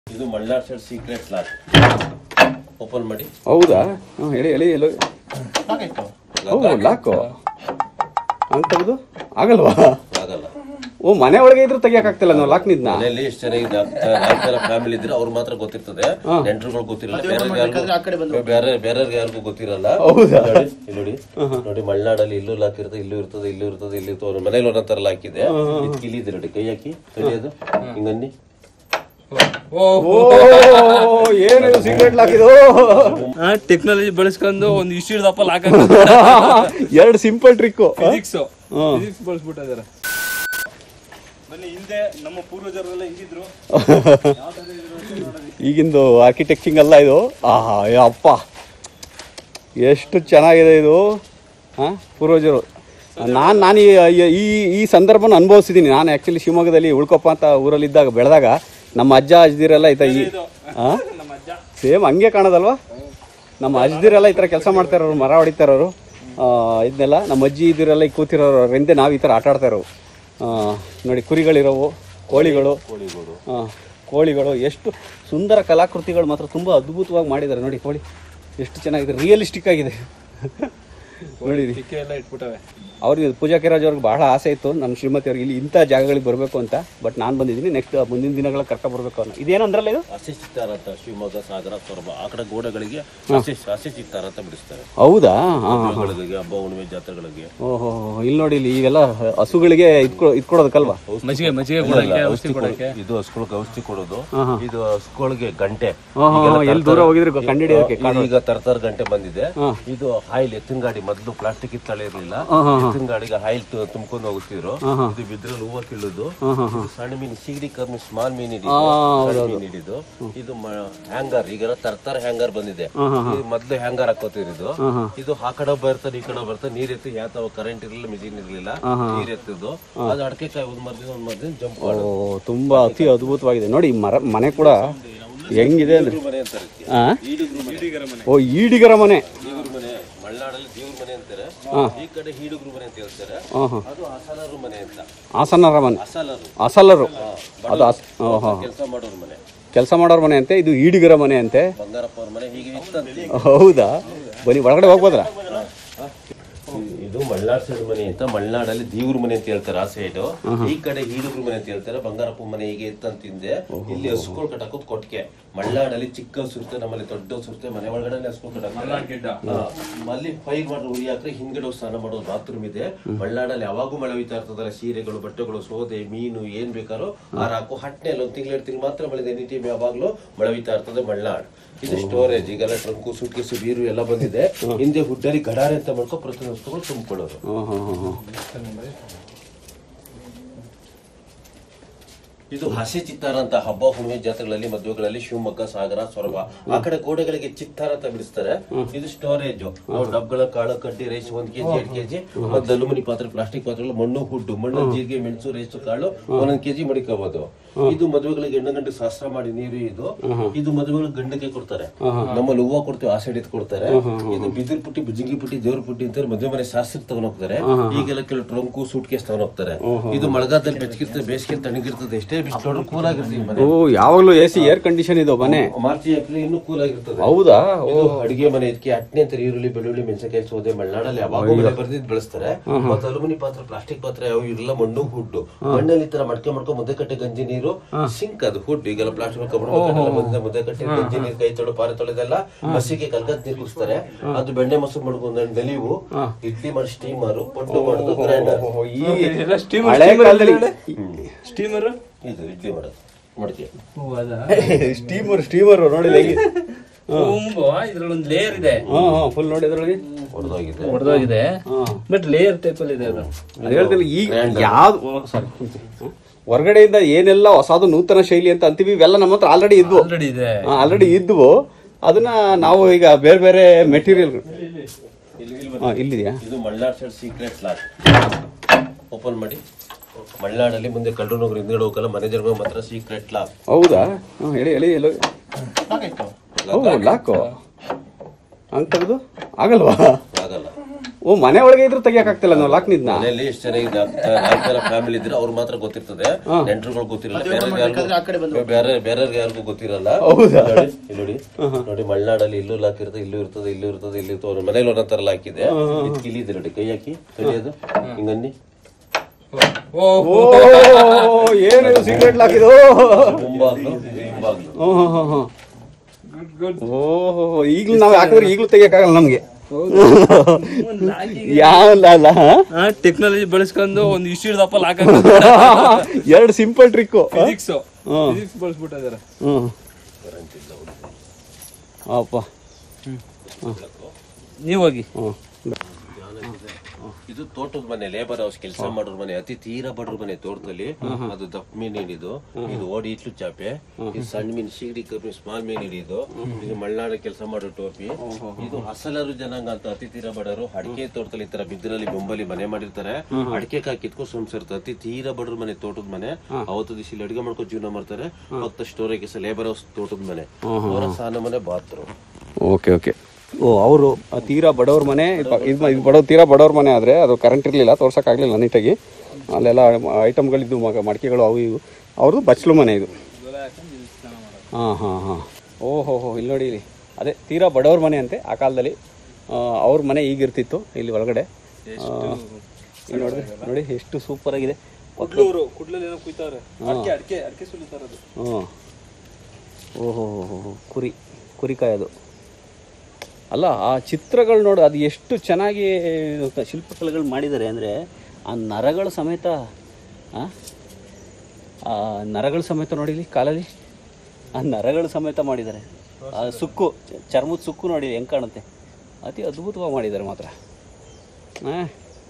ಇದು Malnad side secret lock open ಮಾಡಿ ಹೌದಾ ಹಾಂ ಹೇಳಿ ಹೇಳಿ ಎಲ್ಲೋ ಓ ಲಾಕು ಹಂಗೆ ತೆಗೆದು ಆಗಲ್ವಾ ಆಗಲ್ಲ ಓ ಮನೆ ಒಳಗೆ ಇದ್ರೂ ತೆಗಿಯಕ್ಕಾಗ್ತಿಲ್ಲ ನಾವು ಲಾಕ್ ನಿದ್ನ ಮನೆಯಲ್ಲಿ ಎಷ್ಟು ಚೆನ್ನಾಗಿದೆ ನಾಲ್ಕು ಜನ ಫ್ಯಾಮಿಲಿ ಇದ್ರೆ ಅವ್ರು ಮಾತ್ರ ಗೊತ್ತಿರ್ತದೆ ನೆಂಟರುಗಳು ಗೊತ್ತಿರಲ್ಲ ಬೇರೆ ಬೇರೆ ಬೇರೆಯವ್ರಿಗೆ ಯಾರಿಗೂ ಗೊತ್ತಿರಲ್ಲ ಹೌದಾ? ನೋಡಿ ಇಲ್ಲಿ ನೋಡಿ ನೋಡಿ ಮಲೆನಾಡಲ್ಲಿ ಇಲ್ಲೂ ಲಾಕ್ ಇರ್ತದೆ ಇಲ್ಲೂ ಇರ್ತದೆ ಇಲ್ಲೂ ಇರ್ತದೆ ಇಲ್ಲಿ ಇರ್ತದೆ ಅವ್ರ ಮನೇಲಿ ಒಂದೊಂದ್ ತರ ಲಾಕ್ ಇದೆ ಇದು ಕಿಲಿ ಇದೆ ನೋಡಿ ಕೈ ಹಾಕಿ ಕಡಿಯೋದು ಹಿಂಗನ್ನಿ ಓ ಏನಿದು ಸೀಕ್ರೆಟ್ ಲಾಕ್ ಇದು ಟೆಕ್ನಾಲಜಿ ಬಳಸ್ಕೊಂಡು ಒಂದು ಇಷ್ಟು ಹಿಡ್ದಪ್ಪ ಲಾಕ್ ಎರಡು ಸಿಂಪಲ್ ಟ್ರಿಕ್ಕು ಫಿಸಿಕ್ಸ್ ಫಿಸಿಕ್ಸ್ ಬಳಸ್ಬಿಟ್ಟಿದ್ದಾರೆ ಬನ್ನಿ ಹಿಂದೆ ನಮ್ಮ ಪೂರ್ವಜರೆಲ್ಲ ಹಿಂಗಿದ್ರು ಈಗಿಂದು ಆರ್ಕಿಟೆಕ್ಚಿಂಗ್ ಅಲ್ಲ ಇದು ಆಹಾ ಏ ಅಪ್ಪ ಎಷ್ಟು ಚೆನ್ನಾಗಿದೆ ಇದು ಹಾಂ ಪೂರ್ವಜರು ನಾನು ನಾನು ಈ ಈ ಈ ಸಂದರ್ಭನ ಅನುಭವಿಸಿದ್ದೀನಿ ನಾನು ಆ್ಯಕ್ಚುಲಿ ಶಿವಮೊಗ್ಗದಲ್ಲಿ ಉಳ್ಕೊಪ್ಪ ಅಂತ ಊರಲ್ಲಿದ್ದಾಗ ಬೆಳೆದಾಗ ನಮ್ಮ ಅಜ್ಜ ಅಜ್ಜಿರೆಲ್ಲ ಈ ಈ ಹಾಂ ನಮ್ಮ ಅಜ್ಜ ಸೇಮ್ ಹಂಗೆ ಕಾಣೋದಲ್ವಾ ನಮ್ಮ ಅಜ್ಜಿರೆಲ್ಲ ಈ ಥರ ಕೆಲಸ ಮಾಡ್ತಾ ಇರೋರು ಮರ ಹೊಡಿತಾ ಇರೋರು ಆ, ಇದನ್ನೆಲ್ಲ ನಮ್ಮ ಅಜ್ಜಿ ಇದಿರೆಲ್ಲ ಈ ಕೂತಿರೋರು ಹಿಂದೆ ನಾವು ಈ ಥರ ಆಟ ಆಡ್ತಾ ಇರೋವು ಆ, ನೋಡಿ ಕುರಿಗಳಿರೋವು ಕೋಳಿಗಳು ಆ, ಕೋಳಿಗಳು ಎಷ್ಟು ಸುಂದರ ಕಲಾಕೃತಿಗಳು ಮಾತ್ರ ತುಂಬ ಅದ್ಭುತವಾಗಿ ಮಾಡಿದ್ದಾರೆ ನೋಡಿ ಕೋಳಿ ಎಷ್ಟು ಚೆನ್ನಾಗಿದೆ ರಿಯಲಿಸ್ಟಿಕ್ ಆಗಿದೆ ನೋಡಿರಿ ಟಿಕ್ಕೆ ಎಲ್ಲ ಇಟ್ಬಿಟ್ಟವೆ ಅವ್ರಿಗೆ ಪೂಜಾ ಕಿರಾಜ್ ಅವ್ರಿಗೆ ಬಹಳ ಆಸೆ ಇತ್ತು ನಮ್ಮ ಶ್ರೀಮತಿ ಅವ್ರಿಗೆ ಇಲ್ಲಿ ಇಂಥ ಜಾಗಗಳಿಗೆ ಬರಬೇಕು ಅಂತ ಬಟ್ ನಾನು ಬಂದಿದ್ದೀನಿ ನೆಕ್ಸ್ಟ್ ಮುಂದಿನ ದಿನಗಳ ಕರ್ಕೊಂಡು ಬರಬೇಕು ಅನ್ನೋ ಇದೇನು ಅಂದ್ರಲ್ಲ ಇದು ಹಸೆ ಚಿತ್ತಾರ ಅಂತ ಶಿವಮೊಗ್ಗ ಸಾಗರ ಸೊರಬ ಆ ಕಡೆ ಗೋಡೆಗಳಿಗೆ ಹಸೆ ಹಸೆ ಚಿತ್ತಾರ ಅಂತ ಬಿಡಿಸ್ತಾರೆ ಹೌದಾ ಹಾಂ ಹಬ್ಬಗಳಿಗೆ ಹಬ್ಬ ಹುಣ್ಣಿಮೆ ಜಾತ್ರೆಗಳಿಗೆ ಓಹೋ ಇಲ್ಲಿ ನೋಡಿ ಇಲ್ಲಿ ಇವೆಲ್ಲ ಹಸುಗಳಿಗೆ ಇದ್ಕೊ ಇದ್ಕೊಡೋದಕ್ಕಲ್ವಾ ಮಜ್ಜಿಗೆ ಮಜ್ಜಿಗೆ ಕೊಡಕ್ಕೆ ಔಷಧಿ ಕೊಡಕ್ಕೆ ಇದು ಹಸುಗಳಿಗೆ ಔಷಧಿ ಕೊಡೋದು ಇದು ಹಸುಗಳಿಗೆ ಗಂಟೆ ಹಾಂ ಹಾಂ ಎಲ್ಲಿ ದೂರ ಹೋಗಿದ್ರೆ ಕಂಡು ಹಿಡಿಯೋಕೆ ಇದು ಈಗ ತರ್ತರ ಗಂಟೆ ಬಂದಿದೆ ಇದು ಆಯಿಲ್ ಎತ್ತಿನ ಗಾಡಿ ಮೊದಲು ಪ್ಲಾಸ್ಟಿಕ್ ಇತ್ತಳೆ ಇರಲಿಲ್ಲ ಎತ್ತಿನ ಗಾಡಿಗೆ ಆಯಿಲ್ ತುಂಬ್ಕೊಂಡು ಹೋಗ್ತಿದ್ರು ಇದು ಬಿದ್ರಲ್ಲಿ ಹೂವ ಕೀಳುದು ಇದು ಸಣ್ಣ ಮೀನು ಸಿಗಡಿ ಕಮ್ಮಿ ಸ್ಮಾಲ್ ಮೀನ್ ಹಿಡಿದು ಸಣ್ಣ ಮೀನ್ ಹಿಡಿದು ಇದು ಹ್ಯಾಂಗರ್ ಈಗೆಲ್ಲ ತರ್ತರ ಹ್ಯಾಂಗರ್ ಬಂದಿದೆ ಇದು ಮೊದ್ಲು ಹ್ಯಾಂಗರ್ ಹಾಕೋತಿರಿದು ಇದು ಆ ಕಡೆ ಬರ್ತದೆ ಈ ಕಡೆ ಬರ್ತದೆ ನೀರ್ ಎತ್ತಿ ಯಾವ ಕರೆಂಟ್ ಇರಲಿಲ್ಲ ಮಿಷಿನ್ ಇರಲಿಲ್ಲ ನೀರ್ ಎತ್ತಿದ್ದು ಅದು ಅಡಕೆಕಾಯಿ ಒಂದ್ ಮರ್ದಿನ ಒಂದ್ ಮರ್ದಿನ ಜಂಪ್ ಓ ತುಂಬಾ ಅತಿ ಅದ್ಭುತವಾಗಿದೆ ನೋಡಿ ಈ ಮರ ಮನೆ ಕೂಡ ಹೆಂಗಿದೆ ಅಂದ್ರೆ ಮನೆ ಅಂತಾರೆ ಇದಕ್ಕೆ. ಆ? ಈಡುಗ್ರು ಮನೆ ಓ ಈಡಿಗರ ಮನೆ ದೇವ್ರ ಮನೆ ಮಲೆನಾಡಲ್ಲಿ ದೇವ್ರ ಮನೆ ಅಂತಾರೆ ಈ ಕಡೆ ಹೀಡುಗ್ರು ಮನೆ ಅಂತ ಹೇಳ್ತಾರೆ ಹಾಂ ಹಾಂ ಅದು ಅಸಲಾರು ಮನೆ ಅಂತ ಹಾಸನರ ಮನೆ ಅಸಲಾರು ಅಸಲರು ಅದು ಅಸ್ ಹಾಂ ಹಾಂ ಕೆಲಸ ಮಾಡೋರ್ ಮನೆ ಕೆಲಸ ಮಾಡೋರ ಮನೆ ಅಂತೆ ಇದು ಈಡಿಗರ ಮನೆ ಅಂತೆ ಬಂಗಾರಪ್ಪ ಅವ್ರ ಮನೆ ಹೀಗೆ ಇತ್ತಂತೆ ಹೌದಾ ಬನ್ನಿ ಒಳಗಡೆ ಹೋಗ್ಬೋದ್ರಾ ಇದು ಮಲ್ನಾಡ್ ಸೈಡ್ ಮನೆ ಅಂತ ಮಲೆನಾಡಲ್ಲಿ ದೇವ್ರ ಮನೆ ಅಂತ ಹೇಳ್ತಾರೆ ಆ ಸೈಡ್ ಈ ಕಡೆ ಹೀಡುಗ್ರು ಮನೆ ಅಂತ ಹೇಳ್ತಾರೆ ಬಂಗಾರಪ್ಪ ಮನೆ ಹೀಗೆ ಇತ್ತಂತಿಂದೆ ಇಲ್ಲಿ ಹಸುಗಳು ಕಟ್ಟಾಕೋದ್ ಕೊಟ್ಕೆ ಮಲೆನಾಡಲ್ಲಿ ಚಿಕ್ಕ ಹಸು ಇರುತ್ತೆ ನಮ್ಮಲ್ಲಿ ದೊಡ್ಡ ಹಸು ಇರುತ್ತೆ ಮನೆ ಒಳಗಡೆ ಹಸುಗಳು ಕಟ್ಟಾಕ್ತಾರೆ ಅಲ್ಲಿ ಪೈರ್ ಮಾಡಿ ಉರಿ ಹಾಕ್ರೆ ಹಿಂದ್ಗಡೆ ಹೋಗಿ ಸ್ನಾನ ಮಾಡೋದು ಬಾತ್ರೂಮ್ ಇದೆ ಮಲೆನಾಡಲ್ಲಿ ಯಾವಾಗೂ ಮಳೆ ಹೋಯ್ತಾ ಇರ್ತದಲ್ಲ ಸೀರೆಗಳು ಬಟ್ಟೆಗಳು ಸೋದೆ ಮೀನು ಏನ್ ಬೇಕಾರೋ ಆರ ಹಾಕು ಹಟ್ನೆಲ್ಲ ಒಂದ್ ತಿಂಗಳು ಎರಡು ತಿಂಗಳು ಮಾತ್ರ ಮಳೆ ಎನಿ ಟೈಮ್ ಯಾವಾಗ್ಲೂ ಮಳೆ ಹೋಯ್ತಾ ಇರ್ತದೆ ಮಲೆನಾಡ್ ಇದು ಸ್ಟೋರೇಜ್ ಈಗೆಲ್ಲ ಟ್ರಂಕು ಸೂಟ್ ಕೇಸು ಬೀರು ಎಲ್ಲ ಬಂದಿದೆ ಹಿಂದೆ ಹುಡ್ಡಲ್ಲಿ ಗಡಾರೆ ಅಂತ ಮಾಡ್ಕೊ ಪ್ರತಿ ವಸ್ತುಗಳು ತುಂಬಿಕೊಳ್ಳೋರು ಹಾಂ ಹಾಂ ಹಾಂ ಇದು ಹಸಿ ಚಿತ್ತಾರ ಅಂತ ಹಬ್ಬ ಹುಣ್ಣಿಮೆ ಜಾತ್ರೆಗಳಲ್ಲಿ ಮದುವೆಗಳಲ್ಲಿ ಶಿವಮೊಗ್ಗ ಸಾಗರ ಸೊರಬ ಆ ಕಡೆ ಗೋಡೆಗಳಿಗೆ ಚಿತ್ತಾರ ಅಂತ ಬಿಡಿಸ್ತಾರೆ ಇದು ಸ್ಟೋರೇಜ್ ನಾವು ಡಬ್ಗಳ ಕಾಳು ಕಡ್ಡಿ ರೈಸ್ ಒಂದ್ ಕೆಜಿ ಎರಡ್ ಕೆಜಿ ಮತ್ತೆ ಅಲುಮಿನಿ ಪಾತ್ರೆ ಪ್ಲಾಸ್ಟಿಕ್ ಪಾತ್ರೆಗಳು ಮಣ್ಣು ಹುಡ್ಡು ಮಣ್ಣು ಜೀರಿಗೆ ಮೆಣಸು ರೈಸು ಕಾಳು ಒಂದೊಂದ್ ಕೆಜಿ ಮಡಿಕೋಬಹುದು ಇದು ಮದುವೆಗಳಿಗೆ ಹೆಣ್ಣು ಗಂಟೆ ಶಾಸ್ತ್ರ ಮಾಡಿ ನೀರು ಇದು ಇದು ಮದುವೆಗಳಿಗೆ ಗಂಡಕ್ಕೆ ಕೊಡ್ತಾರೆ ನಮ್ಮಲ್ಲಿ ಹೂವ ಕೊಡ್ತೀವಿ ಆ ಸೈಡ್ ಎತ್ ಕೊಡ್ತಾರೆ ಇದು ಬಿದಿರ್ ಪುಟ್ಟಿ ಬಿಜಿಂಗಿ ಪುಟ್ಟಿ ದೇವ್ರ ಪುಟ್ಟಿ ಅಂತ ಮದುವೆ ಮನೆ ಶಾಸ್ತ್ರ ತಗೊಂಡ್ ಹೋಗ್ತಾರೆ ಈಗೆಲ್ಲ ಕೆಲವು ಟ್ರಂಕು ಸೂಟ್ ಕೇಸ್ ತಗೊಂಡ್ ಹೋಗ್ತಾರೆ ಇದು ಮಳೆಗಾಲದಲ್ಲಿ ಬೆಚ್ಚಗಿರ್ತದೆ ಬೇಸಿಗೆ ತಣ್ಣಗಿರ್ತದೆ ಎಷ್ಟೇ ಬಿಸಿಲು ಕೂಲ್ ಆಗಿರ್ತೀವಿ ಮನೆ ಓ ಯಾವಾಗಲೂ ಎ ಸಿ ಏರ್ ಕಂಡೀಷನ್ ಇದು ಮನೆ ಮಾರ್ಚ್ ಏಪ್ರಿಲ್ ಇನ್ನೂ ಕೂಲ್ ಆಗಿರ್ತದೆ ಹೌದಾ ಇದು ಅಡಿಗೆ ಮನೆ ಇದಕ್ಕೆ ಅಟ್ನೆ ಅಂತ ಈರುಳ್ಳಿ ಬೆಳ್ಳುಳ್ಳಿ ಮೆಣಸಿನಕಾಯಿ ಸೋದೆ ಮಲೆನಾಡಲ್ಲಿ ಯಾವಾಗೂ ಮನೆ ಬರ್ದಿದ್ ಬೆಳೆಸ್ತಾರೆ ಮತ್ತೆ ಅಲುಮಿನಿ ಪಾತ್ರೆ ಪ್ಲಾಸ್ಟಿಕ್ ಪಾತ್ರೆ ಯಾವ ಇರಲ್ಲ ಮಣ್ಣು ಹುಡ್ಡು ಮಣ್ಣಲ್ಲಿ ಈ ತರ ಮಡ್ಕೆ ಮಾಡ್ಕೊ ಮುದ್ದೆ ಕಟ್ಟೆ ಗಂಜಿ ನೀರು ಸಿಂಕ್ ಅದು ಹುಡ್ ಈಗೆಲ್ಲ ಪ್ಲಾಸ್ಟಿಕ್ ಕಬ್ಬಣ ಮುದ್ದೆ ಕಟ್ಟೆ ಗಂಜಿ ನೀರು ಕೈ ತೊಳು ಪಾರೆ ತೊಳೆದೆಲ್ಲ ಹಸಿಗೆ ಕಲ್ಕತ್ ನೀರು ಕುಡಿಸ್ತಾರೆ ಅದು ಬೆಣ್ಣೆ ಮೊಸರು ಮಾಡ್ಕೊಂಡು ನೆಲಿವು ಇಡ್ಲಿ ಮಾಡಿ ಸ್ಟೀಮರ್ ಪೊಟ್ಟು ಮಾಡೋದು ಗ್ರೈಂಡರ್ ಎಲ್ಲ ಸ್ಟೀಮರ್ ಹಳೆ ಕಾಲದಲ್ಲಿ ಸ್ಟೀಮರ್ ಇದು ಇಡ್ಲಿ ಮಾಡೋದು ಮಡಿಕೆ ಸ್ಟೀಮರ್ ಸ್ಟೀಮರ್ ನೋಡಿ ಹೇಗೆ ತುಂಬಾ ಇದ್ರಲ್ಲಿ ಒಂದು ಲೇಯರ್ ಇದೆ ಹಾಂ ಹಾಂ ಫುಲ್ ನೋಡಿ ಅದ್ರೊಳಗೆ ಹೊಡೆದೋಗಿದೆ ಹೊಡೆದೋಗಿದೆ ಬಟ್ ಲೇಯರ್ ಟೈಪ್ ಅಲ್ಲಿ ಇದೆ ಅದು ಅದು ಹೇಳ್ತಿಲ್ಲ ಈಗ ಯಾವ್ದು ಸಾರಿ ಹೊರಗಡೆಯಿಂದ ಏನೆಲ್ಲ ಹೊಸದು ನೂತನ ಶೈಲಿ ಅಂತ ಅಂತೀವಿ ಇವೆಲ್ಲ ನಮ್ಮ ಹತ್ರ ಆಲ್ರೆಡಿ ಇದ್ವು ಆಲ್ರೆಡಿ ಇದೆ ಆಲ್ರೆಡಿ ಇದ್ವು ಅದನ್ನ ನಾವು ಈಗ ಬೇರೆ ಬೇರೆ ಮೆಟೀರಿಯಲ್ ಹಾಂ ಇಲ್ಲಿದೆಯಾ ಇದು Malnad side secret lock open ಮಾಡಿ ಮಲೆನಾಡಲ್ಲಿ ಮುಂದೆ ಕಳ್ಳರು ಹೋಗ್ರು ಹಿಂದ್ಗಡೆ ಹೋಗಲ್ಲ ಮನೆ ಜನ ಮಾತ್ರ ಸೀಕ್ರೆಟ್ ಲಾಕ್ ಹೌದಾ ಹಾಂ ಹೇಳಿ ಹೇಳಿ ಎಲ್ಲೋ ಓ ಲಾಕು ಹಂಗೆ ತೆಗೆದು ಆಗಲ್ವಾ ಆಗಲ್ಲ ಓ ಮನೆ ಒಳಗೆ ಇದ್ರು ತೆಗಿಯಕ್ಕಾಗ್ತಿಲ್ಲ ನಾವು ಲಾಕ್ ನಿದ್ನ ಮನೆಯಲ್ಲಿ ಎಷ್ಟು ಜನ ಇದೆ ನಾಲ್ಕು ಜನ ಫ್ಯಾಮಿಲಿ ಇದ್ರೆ ಅವ್ರು ಮಾತ್ರ ಗೊತ್ತಿರ್ತದೆ ನೆಂಟರುಗಳು ಗೊತ್ತಿರಲ್ಲ ಬೇರೆ ಬೇರೆ ಬೇರೆ ಯಾರಿಗೂ ಗೊತ್ತಿರಲ್ಲ ಹೌದಾ? ನೋಡಿ ಇಲ್ಲಿ ನೋಡಿ ನೋಡಿ ಮಲೆನಾಡಲ್ಲಿ ಇಲ್ಲೂ ಲಾಕ್ ಇರ್ತದೆ ಇಲ್ಲೂ ಇರ್ತದೆ ಇಲ್ಲೂ ಇರ್ತದೆ ಇಲ್ಲಿ ಇರ್ತದೆ ಅವ್ರ ಮನೇಲಿ ಒಂದೊಂದ್ ತರ ಲಾಕ್ ಇದೆ ಇದು ಕಿಲಿ ಇದೆ ನೋಡಿ ಕೈ ಹಾಕಿ ಕಲಿಯೋದು ಹಿಂಗನ್ನಿ ಓ ಓ ಏನಿದು ಸೀಕ್ರೆಟ್ ಲಾಕ್ ಇದು ಮುಂಬಾಗ್ಲು ಇದು ಹಿಂಬಾಗ್ಲು ಹ್ಮ್ ಹ್ಮ್ ಹ್ಮ್ ಹ್ಮ್ ಗುಡ್ ಗುಡ್ ಓಹೋ ಈಗ್ಲೂ ನಾವು ಹಾಕಿದ್ರೆ ಈಗ್ಲೂ ತೆಗಿಯಕ್ಕಾಗಲ್ಲ ನಮ್ಗೆ ಯಾವ ಲಾಲ ಟೆಕ್ನಾಲಜಿ ಬಳಸ್ಕೊಂಡು ಒಂದು ಇಷ್ಟು ಹಿಡ್ದಪ್ಪ ಲಾಕ್ ಎರಡು ಸಿಂಪಲ್ ಟ್ರಿಕ್ಕು ಫಿಸಿಕ್ಸ್ ಹ್ಮ್. ಫಿಸಿಕ್ಸ್ ಬಳಸ್ಬಿಟ್ಟಿದ್ದಾರೆ ಹ್ಮ್ ಅಪ್ಪ ನೀವು ಹೋಗಿ ಹ್ಮ್ ಇದು ತೋಟದ ಮನೆ ಲೇಬರ್ ಹೌಸ್ ಕೆಲಸ ಮಾಡೋರ್ ಮನೆ ಅತಿ ತೀರಾ ಬಡ್ರ ಮನೆ ತೋಟದಲ್ಲಿ ಅದು ದಪ್ಪ ಮೀನ್ ಹಿಡಿದು ಇದು ಓಡಿ ಇಟ್ಲು ಚಾಪೆ ಇದು ಸಣ್ಣ ಮೀನ್ ಸಿಗಡಿ ಕಮ್ಮಿ ಸ್ಮಾಲ್ ಮೀನ್ ಹಿಡಿದು ಇದು ಮಲೆನಾಡ ಕೆಲಸ ಮಾಡೋ ಟೋಪಿ ಇದು ಹಸಲರು ಜನಾಂಗ ಅಂತ ಅತಿ ತೀರಾ ಬಡವರು ಅಡಿಕೆ ತೋಟದಲ್ಲಿ ಈ ತರ ಬಿದ್ರಲ್ಲಿ ಬೊಂಬಲಿ ಮನೆ ಮಾಡಿರ್ತಾರೆ ಅಡಿಕೆ ಕಾಯಿ ಕಿತ್ಕೊಂಡು ಸಂಸಾರ ಅತಿ ತೀರಾ ಬಡ್ರ ಮನೆ ತೋಟದ ಮನೆ ಅವತ್ತು ದಿವಸ ಇಲ್ಲಿ ಅಡಿಗೆ ಮಾಡ್ಕೊಂಡು ಜೀವನ ಮಾಡ್ತಾರೆ ಮತ್ತೆ ಸ್ಟೋರೇಜ್ ಲೇಬರ್ ಹೌಸ್ ತೋಟದ ಮನೆ ಅವರ ಸ್ನಾನ ಮನೆ ಬಾತ್ರೂಮ್ ಓಕೆ ಓಕೆ ಓ ಅವರು ತೀರಾ ಬಡವ್ರ ಮನೆ ಇದು ಇದು ಬಡವ್ ತೀರಾ ಬಡವ್ರ ಮನೆ ಆದರೆ ಅದು ಕರೆಂಟ್ ಇರಲಿಲ್ಲ ತೋರ್ಸೋಕ್ಕಾಗಲಿಲ್ಲ ನೀಟಾಗಿ ಅಲ್ಲೆಲ್ಲ ಐಟಮ್ಗಳಿದ್ದು ಮಗ ಮಡಿಕೆಗಳು ಅವು ಇವು ಅವ್ರದ್ದು ಬಚ್ಚಲು ಮನೆ ಇದು ಹಾಂ ಹಾಂ ಹಾಂ ಓಹೋ ಹೋ ಇಲ್ಲಿ ನೋಡಿ ಇಲ್ಲಿ ಅದೇ ತೀರಾ ಬಡವ್ರ ಮನೆ ಅಂತೆ ಆ ಕಾಲದಲ್ಲಿ ಆ, ಅವ್ರ ಮನೆ ಈಗಿರ್ತಿತ್ತು ಇಲ್ಲಿ ಒಳಗಡೆ ಆ, ಇಲ್ಲಿ ನೋಡಿದ್ರೆ ನೋಡಿ ಎಷ್ಟು ಸೂಪರ್ ಆಗಿದೆ ಕುಡ್ಲೂರು ಕುಡ್ಲಲ್ಲಿ ಏನೋ ಕುಯ್ತಾರೆ ಅಡಿಕೆ ಅಡಿಕೆ ಅಡಿಕೆ ಸುಲಿತಾರೆ ಅದು ಹ್ಞೂ ಓಹೋ ಹೋ ಹೋ ಕುರಿ ಕುರಿ ಕಾಯೋದು ಅಲ್ಲ ಆ ಚಿತ್ರಗಳು ನೋಡು ಅದು ಎಷ್ಟು ಚೆನ್ನಾಗಿ ಶಿಲ್ಪಕಲೆಗಳು ಮಾಡಿದ್ದಾರೆ ಅಂದರೆ ಆ ನರಗಳ ಸಮೇತ ಆ? ಆ ನರಗಳ ಸಮೇತ ನೋಡಿ ಇಲ್ಲಿ ಕಾಲಲ್ಲಿ ಆ ನರಗಳ ಸಮೇತ ಮಾಡಿದ್ದಾರೆ ಆ ಸುಕ್ಕು ಚ- ಚರ್ಮದ ಸುಕ್ಕು ನೋಡಿ ಹೆಂಗೆ ಕಾಣುತ್ತೆ ಅತಿ ಅದ್ಭುತವಾಗಿ ಮಾಡಿದ್ದಾರೆ ಮಾತ್ರ ಹಾಂ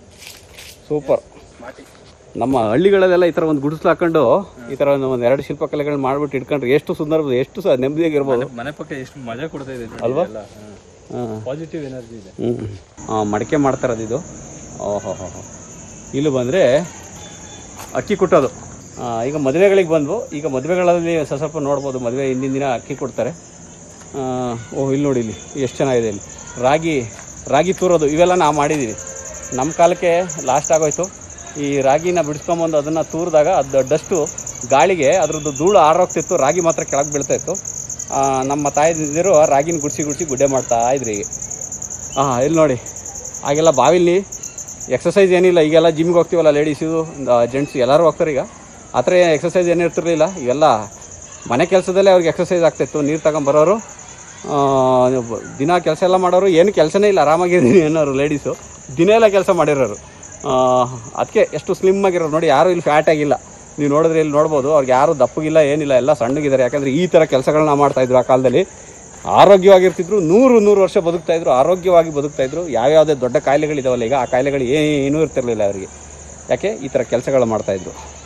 ಸೂಪರ್ ನಮ್ಮ ಹಳ್ಳಿಗಳಲ್ಲೆಲ್ಲ ಈ ಥರ ಒಂದು ಗುಡಿಸ್ಲು ಹಾಕೊಂಡು ಈ ಥರ ಒಂದು ಒಂದು ಎರಡು ಶಿಲ್ಪಕಲೆಗಳನ್ನ ಮಾಡ್ಬಿಟ್ಟು ಇಟ್ಕೊಂಡ್ರೆ ಎಷ್ಟು ಸುಂದರ ಎಷ್ಟು ಸಹ ನೆಮ್ಮದಿಯಾಗಿರ್ಬೋದು ಮನೆ ಪಕ್ಕ ಎಷ್ಟು ಮಜಾ ಕೊಡ್ತಾ ಇದೆ ಅಲ್ವಾ? ಹಾಂ ಪಾಸಿಟಿವ್ ಎನರ್ಜಿ ಇದೆ ಹ್ಞೂ ಹಾಂ ಮಡಿಕೆ ಮಾಡ್ತಾರದು ಇದು ಓಹೋ ಹೋ ಹೋ ಇಲ್ಲಿ ಬಂದರೆ ಅಕ್ಕಿ ಕುಟ್ಟೋದು ಆ, ಈಗ ಮದುವೆಗಳಿಗೆ ಬಂದ್ವು ಈಗ ಮದುವೆಗಳಲ್ಲಿ ಸ್ವಲ್ಪ ಸ್ವಲ್ಪ ನೋಡ್ಬೋದು ಮದುವೆ ಹಿಂದಿನ ದಿನ ಅಕ್ಕಿ ಕೊಡ್ತಾರೆ ಆ, ಓಹ್ ಇಲ್ಲಿ ನೋಡಿ ಇಲ್ಲಿ ಎಷ್ಟು ಚೆನ್ನಾಗಿದೆ ಇಲ್ಲಿ ರಾಗಿ ರಾಗಿ ತೂರೋದು ಇವೆಲ್ಲ ನಾವು ಮಾಡಿದ್ದೀವಿ ನಮ್ಮ ಕಾಲಕ್ಕೆ ಲಾಸ್ಟ್ ಆಗೋಯ್ತು ಈ ರಾಗಿನ ಬಿಡಿಸ್ಕೊಂಬಂದು ಅದನ್ನು ತೂರಿದಾಗ ಅದು ಡಸ್ಟು ಗಾಳಿಗೆ ಅದ್ರದ್ದು ಧೂಳು ಆರೋಗ್ತಿತ್ತು ರಾಗಿ ಮಾತ್ರ ಕೆಳಗೆ ಬೀಳ್ತಾ ಇತ್ತು ಆ, ನಮ್ಮ ತಾಯಿದಿರು ರಾಗಿನ ಗುಡಿಸಿ ಗುಡಿಸಿ ಗುಡ್ಡೆ ಮಾಡ್ತಾ ಇದ್ರು ಈಗ ಹಾಂ ಇಲ್ಲಿ ನೋಡಿ ಆಗೆಲ್ಲ ಬಾವಿಲಿ ಎಕ್ಸಸೈಸ್ ಏನಿಲ್ಲ ಈಗೆಲ್ಲ ಜಿಮ್ಗೆ ಹೋಗ್ತೀವಲ್ಲ ಲೇಡೀಸು ಜೆಂಟ್ಸ್ ಎಲ್ಲರೂ ಹೋಗ್ತಾರೆ ಈಗ ಆ ಥರ ಎಕ್ಸಸೈಸ್ ಏನು ಇರ್ತಿರ್ಲಿಲ್ಲ ಇವೆಲ್ಲ ಮನೆ ಕೆಲಸದಲ್ಲೇ ಅವ್ರಿಗೆ ಎಕ್ಸಸೈಸ್ ಆಗ್ತಾಯಿತ್ತು ನೀರು ತಗೊಂಬರೋರು ಆ, ದಿನ ಕೆಲಸ ಎಲ್ಲ ಮಾಡೋರು ಏನು ಕೆಲಸನೇ ಇಲ್ಲ ಆರಾಮಾಗಿದ್ದೀನಿ ಅನ್ನೋರು ಲೇಡೀಸು ದಿನ ಎಲ್ಲ ಕೆಲಸ ಮಾಡಿರೋರು ಅದಕ್ಕೆ ಎಷ್ಟು ಸ್ಲಿಮ್ ಆಗಿರೋರು ನೋಡಿ ಯಾರೂ ಇಲ್ಲಿ ಫ್ಯಾಟ್ ಆಗಿಲ್ಲ ನೀವು ನೋಡಿದ್ರೆ ಇಲ್ಲಿ ನೋಡ್ಬೋದು ಅವ್ರಿಗೆ ಯಾರು ದಪ್ಪಗಿಲ್ಲ ಏನಿಲ್ಲ ಎಲ್ಲ ಸಣ್ಣಗಿದ್ದಾರೆ ಯಾಕಂದರೆ ಈ ಥರ ಕೆಲಸಗಳನ್ನ ಮಾಡ್ತಾಯಿದ್ರು ಆ ಕಾಲದಲ್ಲಿ ಆರೋಗ್ಯವಾಗಿರ್ತಿದ್ರು ನೂರು ನೂರು ವರ್ಷ ಬದುಕ್ತಾ ಇದ್ರು ಆರೋಗ್ಯವಾಗಿ ಬದುಕ್ತಾ ಇದ್ರು ಯಾವ್ಯಾವುದೇ ದೊಡ್ಡ ಕಾಯಿಲೆಗಳಿದಾವಲ್ಲ ಈಗ ಆ ಕಾಯಿಲೆಗಳು ಏನೂ ಇರ್ತಿರ್ಲಿಲ್ಲ ಅವರಿಗೆ ಯಾಕೆ ಈ ಥರ ಕೆಲಸಗಳು ಮಾಡ್ತಾಯಿದ್ರು